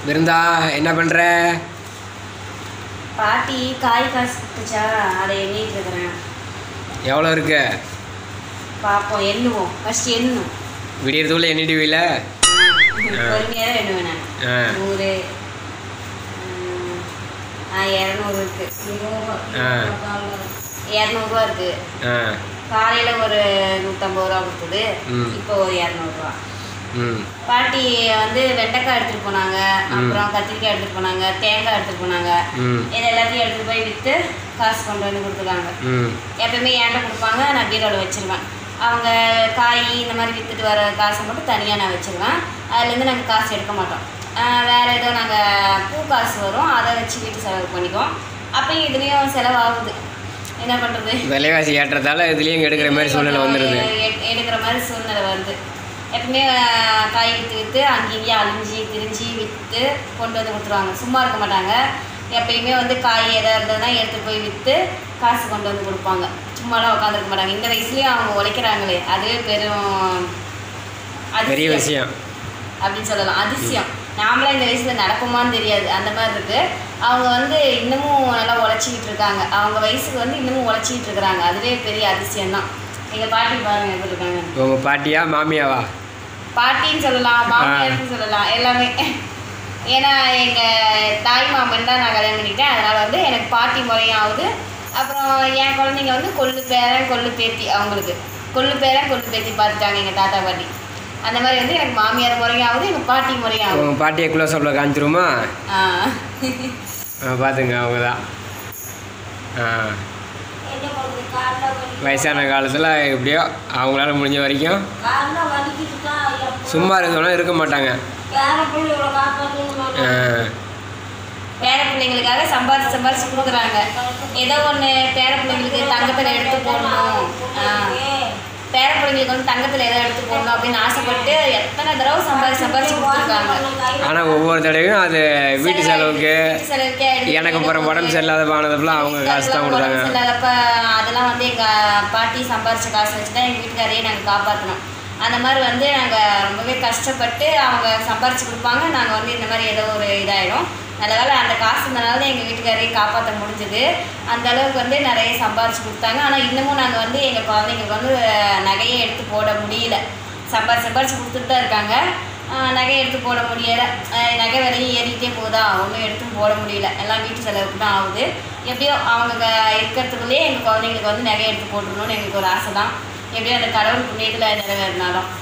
விருந்தா என்ன பண்ணுற பாட்டி காய் காசு கொடுத்துச்சா அதை எண்ணிட்டு இருக்கிறேன் எவ்வளோ இருக்கு பார்ப்போம் எண்ணுவோம் ஃபர்ஸ்ட் எண்ணணும் விடியறதுக்குள்ளே எண்ணிடுவீல பொறுமையாக தான் எண்ணுவேன் நான் ஆ நூறு ம், ஆ இரநூறு இருக்கு ஆ. இரநூறுவா இருக்கு ஆ காலையில் ஒரு நூற்றம்பது ரூபா கொடுத்தது ம். இப்போ ஒரு இரநூறுவா ம் பாட்டி வந்து வெண்டைக்காய் எடுத்துகிட்டு போனாங்க அப்புறம் கத்திரிக்காய் எடுத்துகிட்டு போனாங்க தேங்காய் எடுத்துகிட்டு போனாங்க ம் இது எல்லாத்தையும் எடுத்துகிட்டு போய் விற்று காசு கொண்டு வந்து கொடுத்துருக்காங்க ம் எப்பயுமே என்கிட்ட கொடுப்பாங்க நான் பீரோவில் வச்சிருவேன் அவங்க காய் இந்த மாதிரி விற்றுட்டு வர காசை மட்டும் தனியாக நான் வச்சிருவேன் அதுலேருந்து நாங்கள் காசு எடுக்க மாட்டோம் ஆஹ் வேற ஏதோ நாங்கள் பூ காசு வரும் அதை வச்சு வீட்டு செலவு பண்ணிக்குவோம் அப்பயும் இதுலேயும் செலவாகுது என்ன பண்ணுறது விலைவாசி ஏற்றத்தால இதுலேயும் எடுக்கிற மாதிரி சூழ்நிலை வந்துடுது எடுக்கிற மாதிரி சூழ்நிலை வருது எப்பவுமே ஆஹ், காய் விற்று விற்று அங்கேயும் அழிஞ்சி திரிஞ்சு விற்று கொண்டு வந்து கொடுத்துருவாங்க சும்மா இருக்க மாட்டாங்க எப்பயுமே வந்து காய் எதாக இருந்ததுன்னா எடுத்துகிட்டு போய் விற்று காசு கொண்டு வந்து கொடுப்பாங்க சும்மாலாம் உட்காந்துருக்க மாட்டாங்க இந்த வயசுலேயும் அவங்க உழைக்கிறாங்களே அதுவே பெரும் பெரிய அதிசயம் விஷயம் அப்படின்னு சொல்லலாம் அதிசயம் நாமளாம் இந்த வயசில் நடக்குமான்னு தெரியாது அந்த மாதிரி இருக்கு அவங்க வந்து இன்னமும் நல்லா உழைச்சிக்கிட்டு இருக்காங்க அவங்க வயசுக்கு வந்து இன்னமும் உழைச்சிக்கிட்டு இருக்கிறாங்க அதுவே பெரிய அதிசயம் தான் எங்கள் பாட்டி பாருங்க எப்படி இருக்காங்க உங்கள் பாட்டியா மாமியாவா பாட்டின்னு சொல்லலாம் மாமியார்னு சொல்லலாம் எல்லாமே ஏன்னா எங்கள் தாய் மாமன் தான் நான் கல்யாணம் பண்ணிக்கிட்டேன் அதனால் வந்து எனக்கு பாட்டி முறையும் ஆகுது அப்புறம் என் குழந்தைங்க வந்து கொள்ளு பேரன் கொள்ளு பேத்தி அவங்களுக்கு கொள்ளு பேரன் கொள்ளு பேத்தி பார்த்துட்டாங்க எங்கள் தாத்தா பாட்டி அந்த மாதிரி வந்து எனக்கு மாமியார் முறையும் ஆகுது எங்கள் பாட்டி முறையும் ஆகுது உங்கள் பாட்டியை க்ளோஸ் அப்பில் காமிச்சிருமா ஆ பார்த்துங்க அவங்க தான் ஆ வயசான காலத்தில் எப்படியோ அவங்களால முடிஞ்ச வரைக்கும் சும்மா இருக்கணும் இருக்க மாட்டாங்க ஆ, பேர பிள்ளைங்களுக்காக சம்பாதிச்சு சம்பாதிச்சு கொடுக்குறாங்க ஏதோ ஒன்று பேர பிள்ளைங்களுக்கு தங்கத்தில் எடுத்து போடணும் ஆ. பேர பிள்ளைங்களுக்கு வந்து தங்கத்தில் ஏதோ எடுத்து போடணும் அப்படின்னு ஆசைப்பட்டு எத்தனை தடவை சம்பாதிச்சு சம்பாதிச்சு கொடுத்துருக்காங்க ஆனால் ஒவ்வொரு தடவையும் அது வீட்டு செலவுக்கு வீட்டு செலவுக்கே எடுத்து எனக்கு அப்புறம் உடம்பு சரியில்லாத ஆனதுப்பெல்லாம் அவங்க காசு தான் உடம்பு கொடுத்தாங்க சரியில்லாதப்ப அதெல்லாம் வந்து எங்கள் பாட்டி சம்பாரிச்ச காசு வச்சு தான் எங்கள் வீட்டுக்காரையே நாங்கள் காப்பாற்றினோம் அந்த மாதிரி வந்து நாங்கள் ரொம்பவே கஷ்டப்பட்டு அவங்க சம்பாரிச்சு கொடுப்பாங்க நாங்கள் வந்து இந்த மாதிரி ஏதோ ஒரு இதாயிடும் நல்ல வேளை அந்த காசு இருந்தனால தான் எங்கள் வீட்டுக்காரையே காப்பாற்ற முடிஞ்சுது அந்த அளவுக்கு வந்து நிறைய சம்பாரிச்சு கொடுத்தாங்க ஆனால் இன்னமும் நாங்கள் வந்து எங்கள் குழந்தைங்களுக்கு வந்து நகையை எடுத்து போட முடியல சம்பாரிச்சு சம்பாரிச்சு கொடுத்துட்டு தான் இருக்காங்க ஆஹ் நகை எடுத்து போட முடியலை ஆஹ் நகை விலையும் ஏறிக்கிட்டே போதா ஒன்றும் எடுத்தும் போட முடியல எல்லாம் வீட்டு செலவுக்கு தான் ஆகுது எப்படியோ அவங்க க- இருக்கிறதுக்குள்ளேயே எங்கள் குழந்தைங்களுக்கு வந்து நகை எடுத்து போட்டுருணும்னு எங்களுக்கு ஒரு ஆசை தான் எப்படியோ அந்த கடவுள் புண்ணியத்தில் நிறைவேறினாலும்